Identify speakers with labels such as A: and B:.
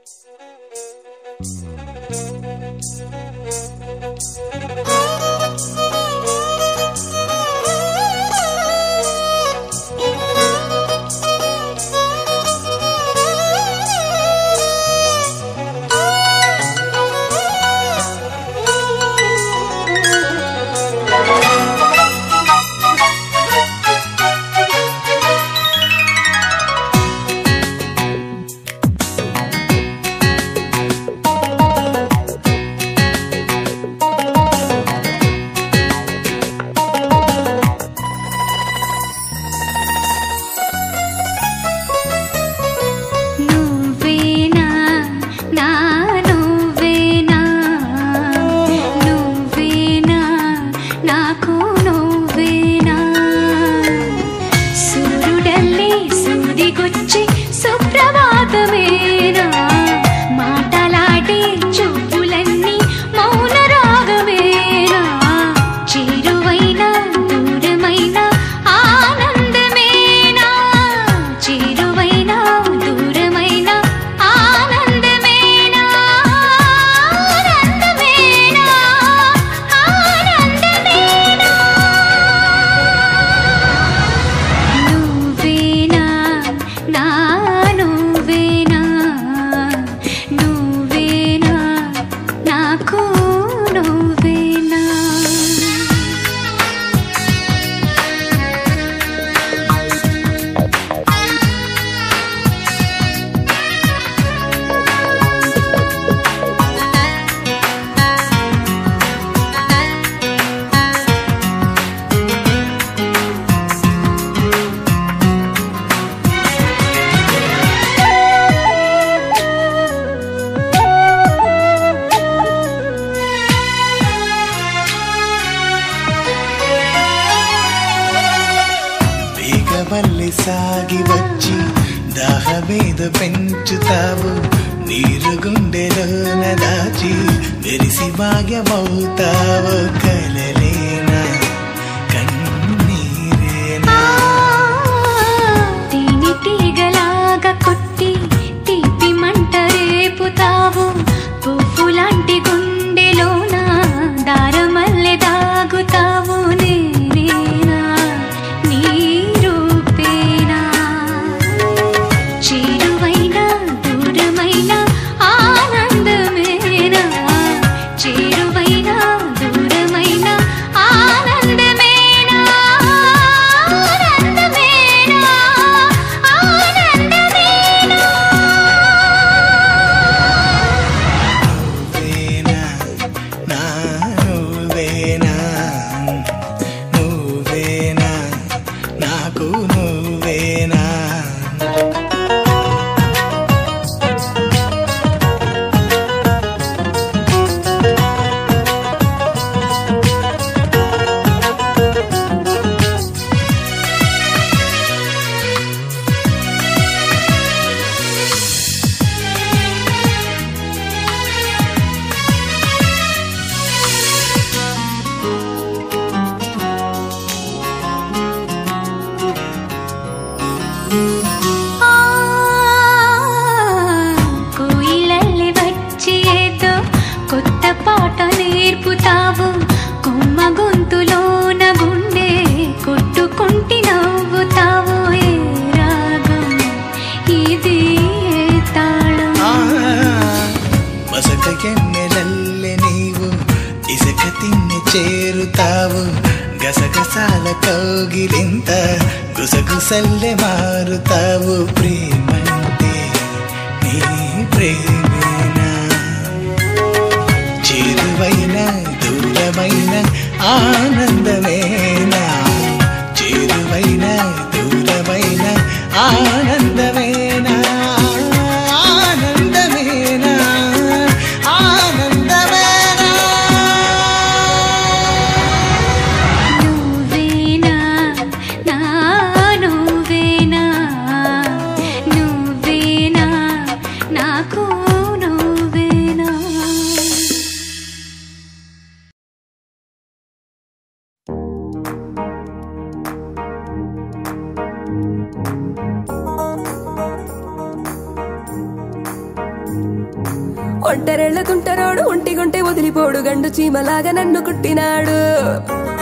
A: నువ్వేనా నా నువ్వేనా నువ్వేనా నాకు నువ్వేనా సూర్యుడల్లే సూదికొచ్చి సుప్రభాతమేనా మాటలాడే చూపులన్నీ మౌన రాగమేనా చేరువైన దూరమైన ఆనందమేనా చేరువైన దూరమైన ఆనందమేనా ఆనందమేనా ఆనందమేనా నువ్వేనా నా నువ్వేనా నువ్వేనా నాకు నువ్వేనా
B: వేగమల్లి సాగి వచ్చి దాహమేద పెంచుతావు నీరు గుండెలోన దాచి మెరిసి భాగ్యమవుతావు కలలేనా కన్నీరేనా
A: తేనె తీగలాగా కొట్టి తీపి మంట రేపుతావు పువ్వులాంటి గుండెలోన దారమల్లె దాగుతావు నేనేనా నీ రూపేనా చేరువైన దూరమైన ఆనందమేనా చేరువైన దూరమైన ఆనందమేనా ఆనందమేనా ఆనందమేనా
B: నువ్వేనా నా నువ్వేనా నువ్వేనా నాకు నువ్వేనా
A: ఆ కోయిలల్లి వచ్చి ఏదో కొత్త పాట నేర్పుతావు కొమ్మ గొంతులోన గుండె కొట్టుకుంటి నవ్వుతావు ఏ రాగం ఇది ఏ తాళం
B: ఆ, మసక ఎన్నెలల్లె నీవు ఇసుక తిన్నె చేరుతావు గసగసాల కౌగిలింత గుసగుసల్లె మారుతావు ప్రేమంటే నీ ప్రేమేనా చేరువైన దూరమైన ఆనందమేనా చేరువైన దూరమైన ఆనందమేనా ఆనందమేనా ఆనందమేనా
A: నువ్వేనా నా నువ్వేనా నువ్వేనా నాకు నువ్వేనా
C: ఒంటరెళ్ళ తుంటరోడు ఒంటిగుంటే వదిలిపోడు గండు చీమలాగా నన్ను కుట్టినాడు